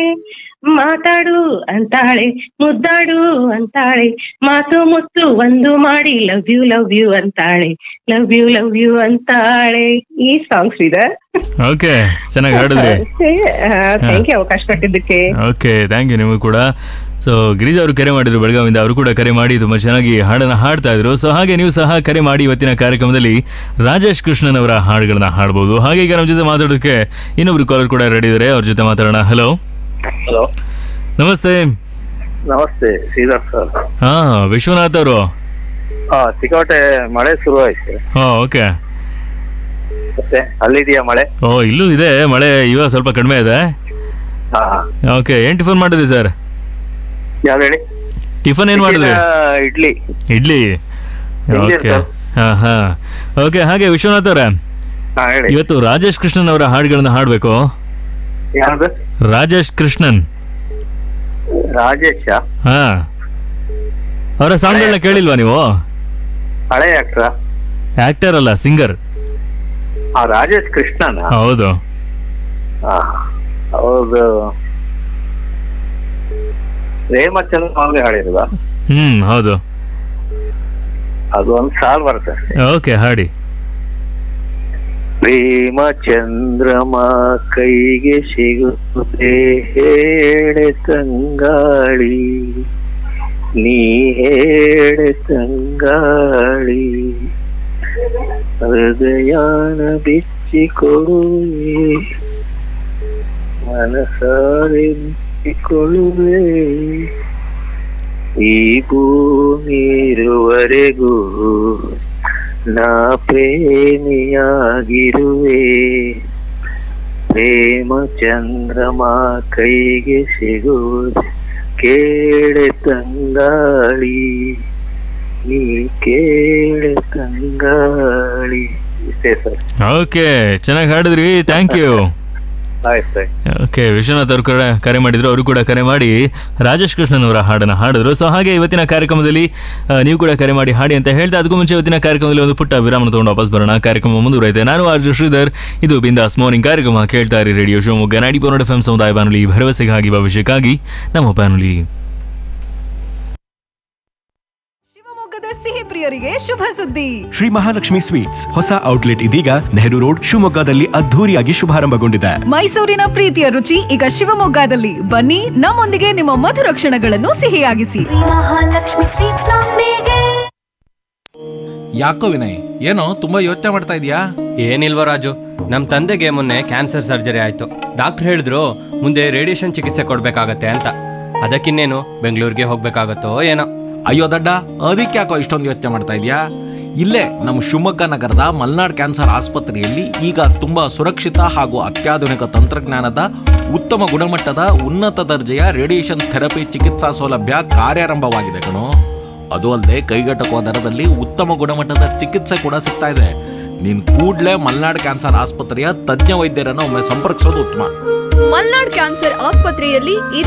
ಮಾತಾಡು ಅಂತಾಳೆ ಮುದ್ದಾಡು ಅಂತಾಳೆ ಮಾತು ಮುತ್ತು ಒಂದು ಮಾಡಿ ಲವ್ ಯು ಲವ್ ಯು ಅಂತಾಳೆ ಲವ್ ಯು ಲವ್ ಯು ಅಂತಾಳೆ ಈ ಸಾಂಗ್ಸ್ ಇದೆ ಓಕೆ ಚೆನ್ನಾಗಿ ಹಾಡಿದ್ರಿ ಥ್ಯಾಂಕ್ ಯು ಅವಕಾಶ ಕೊಟ್ಟಿದ್ದಕ್ಕೆ ಓಕೆ ಥ್ಯಾಂಕ್ ಯು ನಿಮಗೂ ಕೂಡ ಸೊ ಗಿರಿಜಾ ಅವರು ಕರೆ ಮಾಡಿದ್ರು ಬೆಳಗಾವಿಂದ ಅವರು ಕೂಡ ಕರೆ ಮಾಡಿ ತುಂಬಾ ಚೆನ್ನಾಗಿ ಹಾಡನ್ನ ಹಾಡ್ತಾ ಇದ್ರು ಸೊ ಹಾಗೆ ನೀವು ಸಹ ಕರೆ ಮಾಡಿ ಇವತ್ತಿನ ಕಾರ್ಯಕ್ರಮದಲ್ಲಿ ರಾಜೇಶ್ ಕೃಷ್ಣನ್ ಅವರ ಹಾಡುಗಳನ್ನ ಹಾಡಬಹುದು ಹಾಗೆ ಈಗ ನಮ್ಮ ಜೊತೆ ಮಾತಾಡೋದಕ್ಕೆ ಇನ್ನೊಬ್ರು ಕಾಲರ್ ಕೂಡ ರೆಡಿ ಇದ್ದಾರೆ ಅವ್ರ ಜೊತೆ ಮಾತಾಡೋಣ ಹಲೋ ಹಲೋ ನಮಸ್ತೆ ನಮಸ್ತೆ ಶ್ರೀಧರ್ ಸರ್ ಹಾ ವಿಶ್ವನಾಥ್ ಅವರು ಹಾ ಸಿಕ್ಕಾಪಟ್ಟೆ ಮಳೆ ಶುರು ಆಯ್ತು ಹಾ ಓಕೆ ಮತ್ತೆ ಅಲ್ಲಿದೆಯಾ ಮಳೆ ಓ ಇಲ್ಲೂ ಇದೆ ಮಳೆ ಇವಾಗ ಸ್ವಲ್ಪ ಕಡಿಮೆ ಇದೆ ಹಾ ಓಕೆ ಏನ್ ಟಿಫನ್ ಮಾಡಿದ್ರಿ ಸರ್ ಯಾವ್ದು ಹೇಳಿ ಟಿಫನ್ ಏನ್ ಮಾಡಿದ್ರಿ ಆ, ಇಡ್ಲಿ ಇಡ್ಲಿ ಇಡ್ಲಿ ಓಕೆ ಸರ್. ಹಾ ಹಾ ಓಕೆ ಹಾಗೆ ವಿಶ್ವನಾಥ್ ಅವರೇ ಹಾ ಹೇಳಿ ಇವತ್ತು ರಾಜೇಶ್ ಕೃಷ್ಣನ್ ಅವರ ಹಾಡುಗಳನ್ನ ಹಾಡ್ಬೇಕು ಯಾವ್ದು ರಾಜೇಶ್ ಕೃಷ್ಣನ್ ರಾಜೇಶ ಹಾ ಅವರ ಸಾಂಗ್ಗಳನ್ನ ಕೇಳಿಲ್ವಾ ನೀವು ಹಳೆ ಆಕ್ಟ್ರ ಆಕ್ಟರ್ ಅಲ್ಲ ಸಿಂಗರ್ ಆ ರಾಜೇಶ್ ಕೃಷ್ಣನ ಹೌದು ಹಾ ಹೌದು ರೇಮಚಂದ್ರ ಮಾಮೂಲಿ ಹಾಡಿರುವ ಹ್ಮ್ ಹೌದು ಅದು ಒಂದು ಸಾಲ್ ಬರುತ್ತೆ ಅಷ್ಟೇ. ಓಕೆ ಹಾಡಿ ಪ್ರೇಮ ಚಂದ್ರಮ ಕೈಗೆ ಸಿಗುತ್ತದೆ ಹೇಳೆ ತಂಗಾಳಿ ನೀ ಹೇಳೆ ತಂಗಾಳಿ ಹೃದಯಾನ ಬಿಚ್ಚಿಕೊಳ್ಳುವೆ ಮನಸಾರೆ ಬಿಚ್ಚಿಕೊಳ್ಳುವೆ ಈ ಭೂಮಿ ಇರುವರೆಗೂ ನಾ ಪ್ರೇಮಿಯಾಗಿರುವೆ ಪ್ರೇಮ ಚಂದ್ರಮ ಕೈಗೆ ಸಿಗುವುದು ಕೇಳೆ ತಂಗಾಳಿ ನೀ ಕೇಳೆ ತಂಗಾಳಿ ಇಷ್ಟೇ ಸರ್ ಓಕೆ ಚೆನ್ನಾಗಿ ಹಾಡಿದ್ರಿ ಥ್ಯಾಂಕ್ ಯು ಆಯ್ತು ಸರ್ ಓಕೆ ವಿಶ್ವನಾಥ್ ಅವರು ಕೂಡ ಕರೆ ಮಾಡಿದ್ರು ಅವರು ಕೂಡ ಕರೆ ಮಾಡಿ ರಾಜೇಶ್ ಕೃಷ್ಣನ್ ಅವರ ಹಾಡನ್ನ ಹಾಡಿದ್ರು ಸೊ ಹಾಗೆ ಇವತ್ತಿನ ಕಾರ್ಯಕ್ರಮದಲ್ಲಿ ಆ, ನೀವು ಕೂಡ ಕರೆ ಮಾಡಿ ಹಾಡಿ ಅಂತ ಹೇಳ್ತಾ ಅದಕ್ಕೂ ಮುಂಚೆ ಇವತ್ತಿನ ಕಾರ್ಯಕ್ರಮದಲ್ಲಿ ಒಂದು ಪುಟ್ಟ ವಿರಾಮ ತಗೊಂಡು ವಾಪಸ್ ಬರೋಣ ಕಾರ್ಯಕ್ರಮ ಮುಂದುವರೆಯುತ್ತೆ ನಾನು ಆರ್ಜು ಶ್ರೀಧರ್ ಇದು ಬಿಂದಾಸ್ ಮಾರ್ನಿಂಗ್ ಕಾರ್ಯಕ್ರಮ ಕೇಳ್ತಾ ಇರಿ ರೇಡಿಯೋ ಶಿವಮೊಗ್ಗ ನಾಡಿ ಪೋನಡ್ ಎಫ್ ಎಂ ಸಮುದಾಯ ಬಾನುಲಿ ಭರವಸೆಗಾಗಿ ಭವಿಷ್ಯಕ್ಕಾಗಿ ನಮ್ಮ ಬಾನುಲಿ ಶಿವಮೊಗ್ಗದ ಸಿಹಿ ಪ್ರಿಯರಿಗೆ ಶುಭ ಸುದ್ದಿ ಶ್ರೀ ಮಹಾಲಕ್ಷ್ಮಿ ಸ್ವೀಟ್ಸ್ ಹೊಸ ಔಟ್ಲೆಟ್ ಇದೀಗ ನೆಹರು ರೋಡ್ ಶಿವಮೊಗ್ಗದಲ್ಲಿ ಅದ್ಧೂರಿಯಾಗಿ ಶುಭಾರಂಭಗೊಂಡಿದೆ ಮೈಸೂರಿನ ಪ್ರೀತಿಯ ರುಚಿ ಈಗ ಶಿವಮೊಗ್ಗದಲ್ಲಿ ಬನ್ನಿ ನಮ್ಮೊಂದಿಗೆ ನಿಮ್ಮ ಮಧುರ ಕ್ಷಣಗಳನ್ನು ಸಿಹಿಯಾಗಿಸಿ ಮಹಾಲಕ್ಷ್ಮಿ ಸ್ವೀಟ್ಸ್ ನೊಂದಿಗೆ ಯಾಕೋ ವಿನಯ್ ಏನೋ ತುಂಬಾ ಯೋಚನೆ ಮಾಡ್ತಾ ಇದೀಯಾ ಏನಿಲ್ವ ರಾಜು ನಮ್ಮ ತಂದೆಗೆ ಮೊನ್ನೆ ಕ್ಯಾನ್ಸರ್ ಸರ್ಜರಿ ಆಯ್ತು ಡಾಕ್ಟರ್ ಹೇಳಿದ್ರು ಮುಂದೆ ರೇಡಿಯೇಷನ್ ಚಿಕಿತ್ಸೆ ಕೊಡ್ಬೇಕಾಗತ್ತೆ ಅಂತ ಅದಕ್ಕಿನ್ನೇನು ಬೆಂಗಳೂರಿಗೆ ಹೋಗ್ಬೇಕಾಗತ್ತೋ ಏನೋ ಅಯ್ಯೋ ದಡ್ಡ ಅದಕ್ಕೆ ಯಾಕೋ ಇಷ್ಟೊಂದು ಯೋಚನೆ ಮಾಡ್ತಾ ಇದೀಯಾ ಇಲ್ಲೇ ನಮ್ಮ ಶಿವಮೊಗ್ಗ ನಗರದ ಮಲ್ನಾಡ್ ಕ್ಯಾನ್ಸರ್ ಆಸ್ಪತ್ರೆಯಲ್ಲಿ ಈಗ ತುಂಬಾ ಸುರಕ್ಷಿತ ಹಾಗೂ ಅತ್ಯಾಧುನಿಕ ತಂತ್ರಜ್ಞಾನದ ಉತ್ತಮ ಗುಣಮಟ್ಟದ ಉನ್ನತ ದರ್ಜೆಯ ರೇಡಿಯೇಷನ್ ಥೆರಪಿ ಚಿಕಿತ್ಸಾ ಸೌಲಭ್ಯ ಕಾರ್ಯಾರಂಭವಾಗಿದೆ ಕಣೋ ಅದು ಅಲ್ಲದೆ ಕೈಗೆಟಕುವ ದರದಲ್ಲಿ ಉತ್ತಮ ಗುಣಮಟ್ಟದ ಚಿಕಿತ್ಸೆ ಕೂಡ ಸಿಗ್ತಾ ಇದೆ ನೀನ್ ಕೂಡ್ಲೇ ಮಲ್ನಾಡ್ ಕ್ಯಾನ್ಸರ್ ಆಸ್ಪತ್ರೆಯ ತಜ್ಞ ವೈದ್ಯರನ್ನು ಒಮ್ಮೆ ಸಂಪರ್ಕಿಸೋದು ಉತ್ತಮ ಮಲ್ನಾಡ್ ಕ್ಯಾನ್ಸರ್ ಆಸ್ಪತ್ರೆಯಲ್ಲಿ